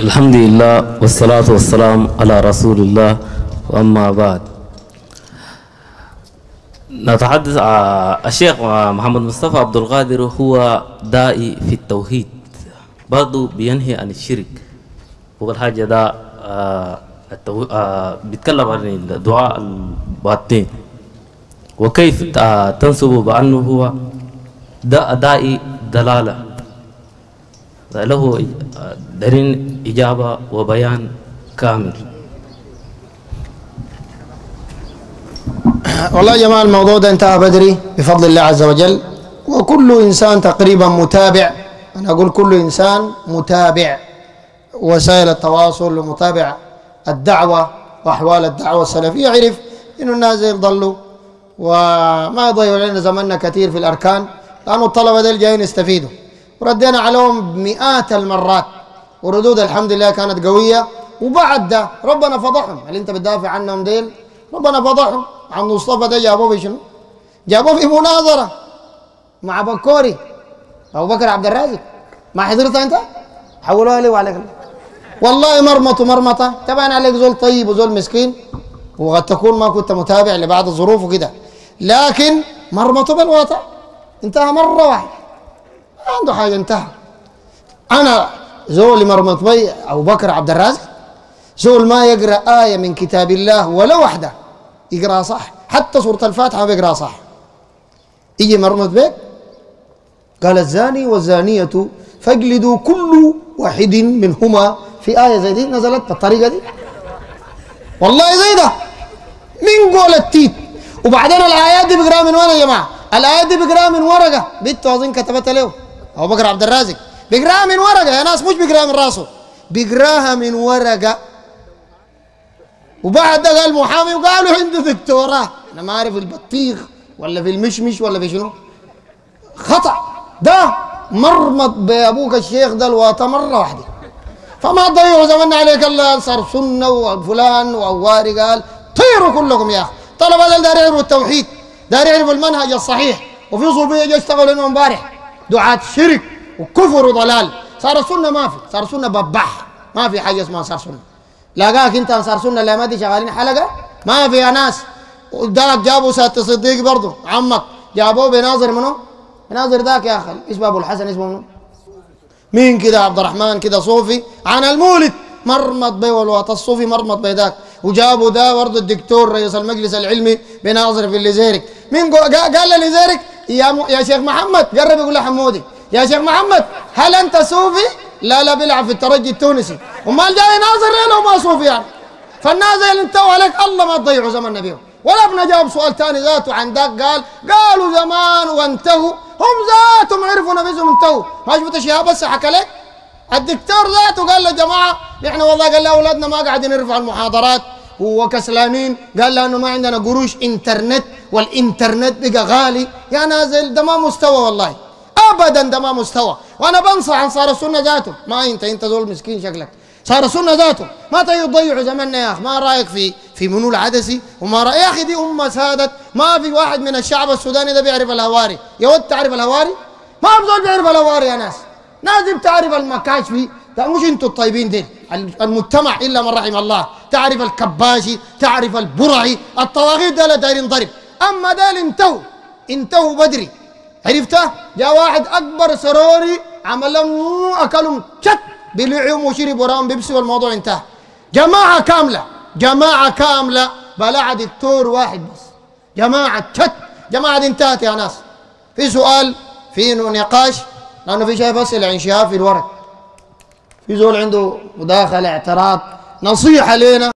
الحمد لله والصلاة والسلام على رسول الله وأما بعد نتحدث آه، الشيخ آه، محمد مصطفى عبد القادر هو داعي في التوحيد برضه بينهي عن الشرك فوق حاجة ده آه، التو... آه، بيتكلم عن الدعاء الباطنين وكيف آه، تنسب بأنه هو دا- داعي دلالة له آه، دليل إجابة وبيان كامل والله يا جماعة الموضوع ده انتهى بدري بفضل الله عز وجل وكل إنسان تقريبا متابع أنا أقول كل إنسان متابع وسائل التواصل ومتابع الدعوة وأحوال الدعوة السلفية يعرف إنه الناس يضلوا وما يضيعوا علينا زمننا كثير في الأركان لأنه الطلبة دول جايين يستفيدوا وردينا عليهم مئات المرات وردود الحمد لله كانت قوية وبعد ده ربنا فضحهم اللي انت بتدافع عنهم ديل ربنا فضحهم عن مصطفى ده جابوه في شنو؟ جابوه في مناظرة مع بكوري أبو بكر عبد الرازق ما حضرتها أنت؟ حولوها لي وعليك الله والله مرمطوا مرمطة طبعا عليك زول طيب وزول مسكين وقد تكون ما كنت متابع لبعض الظروف وكده لكن مرمطوا بالواقع انتهى مرة واحدة ما عنده حاجة انتهى أنا زول مرمط بي أبو بكر عبد الرازق زول ما يقرأ آية من كتاب الله ولا واحدة يقرأها صح حتى سورة الفاتحة ما بيقرأها صح يجي مرمط بيك قال الزاني والزانية فاجلدوا كل واحد منهما في آية زي دي نزلت بالطريقة دي والله زي ده من قول التيت وبعدين الآيات دي بيقراها من وين يا جماعة؟ الآيات دي بيقراها من ورقة بنت أظن كتبتها له أبو بكر عبد الرازق بيقراها من ورقة يا ناس مش بيقراها من راسه بيقراها من ورقة وبعد ده قال محامي وقالوا عنده دكتوراه انا ما اعرف البطيخ ولا في المشمش ولا في شنو خطا ده مرمط بابوك الشيخ ده الواطه مره واحده فما تضيعوا زمنا عليك الله صار سنه وفلان وعواري قال طيروا كلكم يا اخي طلبه ده دار يعرفوا التوحيد دار يعرفوا المنهج الصحيح وفي صوفيه جو اشتغلوا لنا امبارح دعاة شرك وكفر وضلال صار السنه ما في صار سنه ببح ما في حاجه اسمها صار سنه لاقاك انت انصار سنه لا ما دي شغالين حلقه ما فيها ناس ذاك جابوا سات صديق برضه عمك جابوه بناظر منو؟ بناظر ذاك يا اخي اسمه ابو الحسن اسمه منو؟ مين كده عبد الرحمن كده صوفي عن المولد مرمط بي والوقت الصوفي مرمط بي ذاك وجابوا ده برضه الدكتور رئيس المجلس العلمي بناظر في الليزيرك مين قو- قا- قال لليزيرك يا م... يا شيخ محمد قرب يقول له حمودي يا شيخ محمد هل انت صوفي؟ لا لا بيلعب في الترجي التونسي امال جاي ناظر ليه لو ما صوفي يعني فالناس اللي انتهوا عليك الله ما تضيعوا زمن نبيهم ولا ابن جاوب سؤال ثاني ذاته عن ذاك قال قالوا زمان وانتهوا هم ذاتهم عرفوا نفسهم انتهوا ما شفت شهاب بس حكى لك الدكتور ذاته قال للجماعه احنا والله قال لاولادنا ما قاعدين نرفع المحاضرات وكسلانين قال لانه ما عندنا قروش انترنت والانترنت بقى غالي يا نازل ده ما مستوى والله ابدا ده ما مستوى وانا بنصح عن صار السنه ذاته ما انت انت زول مسكين شكلك صار السنه ذاته ما تيجي تضيعوا زماننا يا اخي ما رايك في في منو العدسي وما رايك يا اخي دي امه سادت ما في واحد من الشعب السوداني ده بيعرف الهواري يا ود تعرف الهواري ما بزول بيعرف الهواري يا ناس ناس دي بتعرف المكاشفي ده مش انتوا الطيبين دي المجتمع الا من رحم الله تعرف الكباشي تعرف البرعي الطواغيت ده دايرين ضرب اما ده انتهوا انتهوا بدري عرفته جاء واحد اكبر سروري عمل لهم اكلهم شت بلعهم وشرب وراهم بيبسي والموضوع انتهى جماعه كامله جماعه كامله بلع دكتور واحد بس جماعه شت جماعه دي انتهت يا ناس في سؤال في نقاش لانه في شايف اسئله عن شهاب في الورق في زول عنده مداخله اعتراض نصيحه لنا